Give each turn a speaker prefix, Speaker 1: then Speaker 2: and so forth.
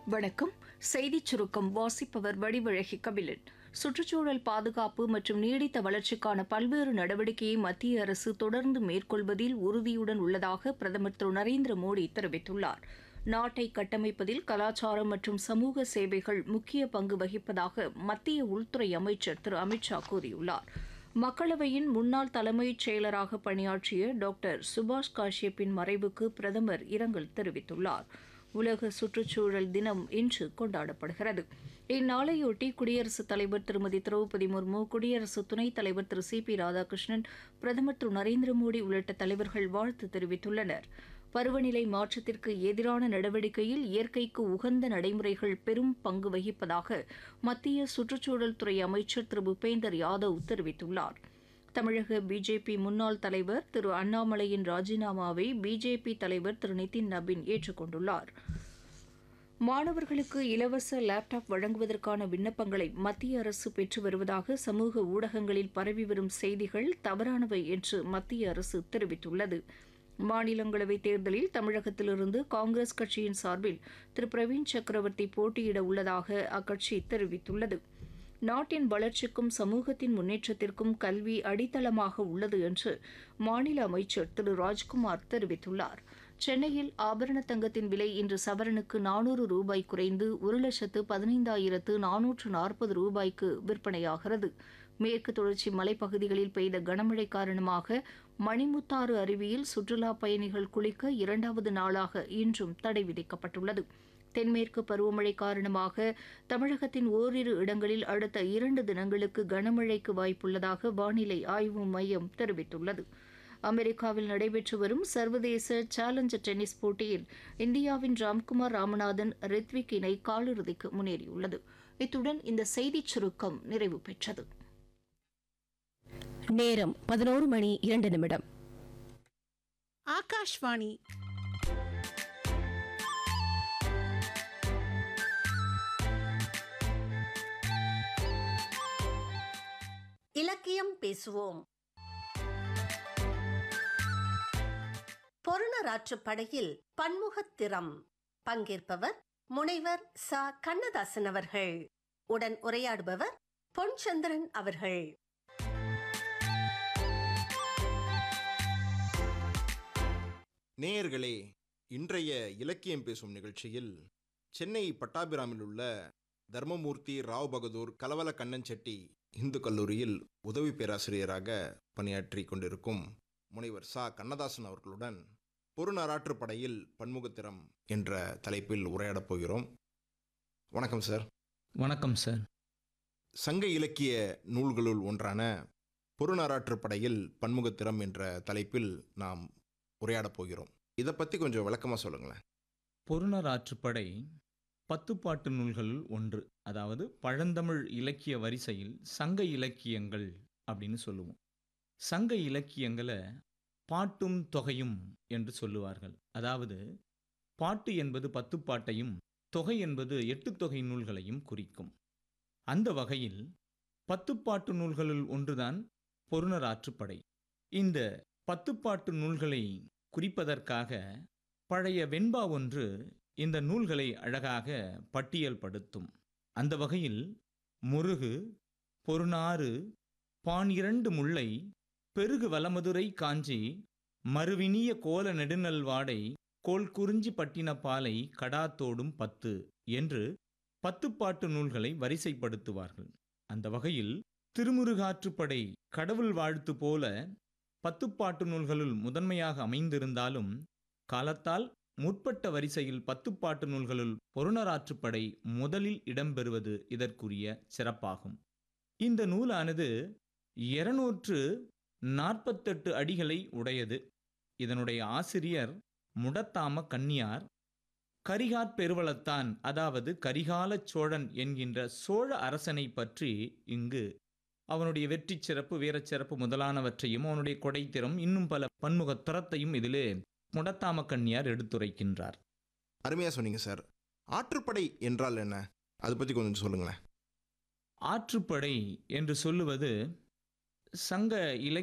Speaker 1: வணக்கம் செய்திச் சுருக்கம் வாசிப்பவர் வடிவழகி கபிலன் சுற்றுச்சூழல் பாதுகாப்பு மற்றும் நீடித்த வளர்ச்சிக்கான பல்வேறு நடவடிக்கையை மத்திய அரசு தொடர்ந்து மேற்கொள்வதில் உறுதியுடன் உள்ளதாக பிரதமர் திரு நரேந்திர மோடி தெரிவித்துள்ளார் நாட்டை கட்டமைப்பதில் கலாச்சாரம் மற்றும் சமூக சேவைகள் முக்கிய பங்கு வகிப்பதாக மத்திய உள்துறை அமைச்சர் திரு அமித்ஷா கூறியுள்ளார் மக்களவையின் முன்னாள் தலைமைச் செயலராக பணியாற்றிய டாக்டர் சுபாஷ் காஷ்யப்பின் மறைவுக்கு பிரதமர் இரங்கல் தெரிவித்துள்ளார் உலக சுற்றுச்சூழல் தினம் இன்று கொண்டாடப்படுகிறது இந்நாளையொட்டி குடியரசுத் தலைவர் திருமதி திரௌபதி முர்மு குடியரசு துணைத் தலைவர் திரு சி பி ராதாகிருஷ்ணன் பிரதமர் திரு நரேந்திர மோடி உள்ளிட்ட தலைவர்கள் வாழ்த்து தெரிவித்துள்ளனர் பருவநிலை மாற்றத்திற்கு எதிரான நடவடிக்கையில் இயற்கைக்கு உகந்த நடைமுறைகள் பெரும் பங்கு வகிப்பதாக மத்திய சுற்றுச்சூழல் துறை அமைச்சர் திரு பூபேந்தர் யாதவ் தெரிவித்துள்ளார் தமிழக பிஜேபி முன்னாள் தலைவர் திரு அண்ணாமலையின் ராஜினாமாவை பிஜேபி தலைவர் திரு நிதின் நபின் ஏற்றுக்கொண்டுள்ளார் மாணவர்களுக்கு இலவச லேப்டாப் வழங்குவதற்கான விண்ணப்பங்களை மத்திய அரசு பெற்று வருவதாக சமூக ஊடகங்களில் பரவி வரும் செய்திகள் தவறானவை என்று மத்திய அரசு தெரிவித்துள்ளது மாநிலங்களவை தேர்தலில் தமிழகத்திலிருந்து காங்கிரஸ் கட்சியின் சார்பில் திரு பிரவீன் சக்கரவர்த்தி போட்டியிட உள்ளதாக அக்கட்சி தெரிவித்துள்ளது நாட்டின் வளர்ச்சிக்கும் சமூகத்தின் முன்னேற்றத்திற்கும் கல்வி அடித்தளமாக உள்ளது என்று மாநில அமைச்சர் திரு ராஜ்குமார் தெரிவித்துள்ளார் சென்னையில் ஆபரண தங்கத்தின் விலை இன்று சவரனுக்கு நானூறு ரூபாய் குறைந்து ஒரு லட்சத்து பதினைந்தாயிரத்து நானூற்று நாற்பது ரூபாய்க்கு விற்பனையாகிறது மேற்கு தொடர்ச்சி மலைப்பகுதிகளில் பெய்த கனமழை காரணமாக மணிமுத்தாறு அருவியில் சுற்றுலா பயணிகள் குளிக்க இரண்டாவது நாளாக இன்றும் தடை விதிக்கப்பட்டுள்ளது தென்மேற்கு பருவமழை காரணமாக தமிழகத்தின் ஓரிரு இடங்களில் அடுத்த இரண்டு தினங்களுக்கு கனமழைக்கு வாய்ப்புள்ளதாக வானிலை ஆய்வு மையம் தெரிவித்துள்ளது அமெரிக்காவில் நடைபெற்று வரும் சர்வதேச சேலஞ்சர் டென்னிஸ் போட்டியில் இந்தியாவின் ராம்குமார் ராமநாதன் ரித்விக் இணை காலிறுதிக்கு முன்னேறியுள்ளது இத்துடன் இந்த செய்திச் சுருக்கம் நிறைவு பெற்றது
Speaker 2: நேரம் பதினோரு மணி இரண்டு நிமிடம்
Speaker 3: ஆகாஷ்வாணி இலக்கியம் பேசுவோம் பொருணராற்றுப் படையில் பன்முகத்திறம் பங்கேற்பவர் முனைவர் ச கண்ணதாசன் அவர்கள் உடன் உரையாடுபவர் பொன்சந்திரன் அவர்கள்
Speaker 4: நேயர்களே இன்றைய இலக்கியம் பேசும் நிகழ்ச்சியில் சென்னை பட்டாபிராமில் உள்ள தர்மமூர்த்தி ராவ் பகதூர் கலவல கண்ணன் செட்டி இந்து கல்லூரியில் உதவி பேராசிரியராக பணியாற்றி கொண்டிருக்கும் முனைவர் சா கண்ணதாசன் அவர்களுடன் பொருநராற்று படையில் பன்முகத்திறம் என்ற தலைப்பில் உரையாடப் போகிறோம் வணக்கம் சார்
Speaker 5: வணக்கம் சார்
Speaker 4: சங்க இலக்கிய நூல்களுள் ஒன்றான பொருநராற்று படையில் பன்முகத்திறம் என்ற தலைப்பில் நாம் உரையாடப் போகிறோம் இதை பற்றி கொஞ்சம் விளக்கமாக சொல்லுங்களேன்
Speaker 5: பொருணர் ஆற்றுப்படை பத்துப்பாட்டு நூல்களுள் ஒன்று அதாவது பழந்தமிழ் இலக்கிய வரிசையில் சங்க இலக்கியங்கள் அப்படின்னு சொல்லுவோம் சங்க இலக்கியங்களை பாட்டும் தொகையும் என்று சொல்லுவார்கள் அதாவது பாட்டு என்பது பத்துப்பாட்டையும் தொகை என்பது எட்டு தொகை நூல்களையும் குறிக்கும் அந்த வகையில் பத்துப்பாட்டு நூல்களுள் ஒன்றுதான் பொருணர் ஆற்றுப்படை இந்த பத்துப்பாட்டு நூல்களை குறிப்பதற்காக பழைய வெண்பா ஒன்று இந்த நூல்களை அழகாக பட்டியல்படுத்தும் அந்த வகையில் முருகு பொருநாறு பானிரண்டு முல்லை பெருகு வலமதுரை காஞ்சி மறுவினிய கோல நெடுநல்வாடை கோல் குறிஞ்சி பட்டின பாலை கடாத்தோடும் பத்து என்று பத்துப்பாட்டு நூல்களை வரிசைப்படுத்துவார்கள் அந்த வகையில் திருமுருகாற்றுப்படை கடவுள் வாழ்த்து போல பத்துப்பாட்டு நூல்களுள் முதன்மையாக அமைந்திருந்தாலும் காலத்தால் முற்பட்ட வரிசையில் பத்துப்பாட்டு நூல்களுள் பொருணராற்றுப்படை முதலில் இடம்பெறுவது இதற்குரிய சிறப்பாகும் இந்த நூலானது இருநூற்று நாற்பத்தெட்டு அடிகளை உடையது இதனுடைய ஆசிரியர் முடத்தாம கன்னியார் கரிகாற் பெருவளத்தான் அதாவது கரிகால சோழன் என்கின்ற சோழ அரசனை பற்றி இங்கு அவனுடைய வெற்றி சிறப்பு வீரச் சிறப்பு முதலானவற்றையும் அவனுடைய கொடைத்திறம் இன்னும் பல பன்முக திறத்தையும் இதிலே முடத்தாம கன்னியார் எடுத்துரைக்கின்றார்
Speaker 4: அருமையாக சொன்னீங்க சார் ஆற்றுப்படை என்றால் என்ன அதை பற்றி கொஞ்சம் சொல்லுங்களேன்
Speaker 5: ஆற்றுப்படை என்று சொல்லுவது சங்க இலக்கிய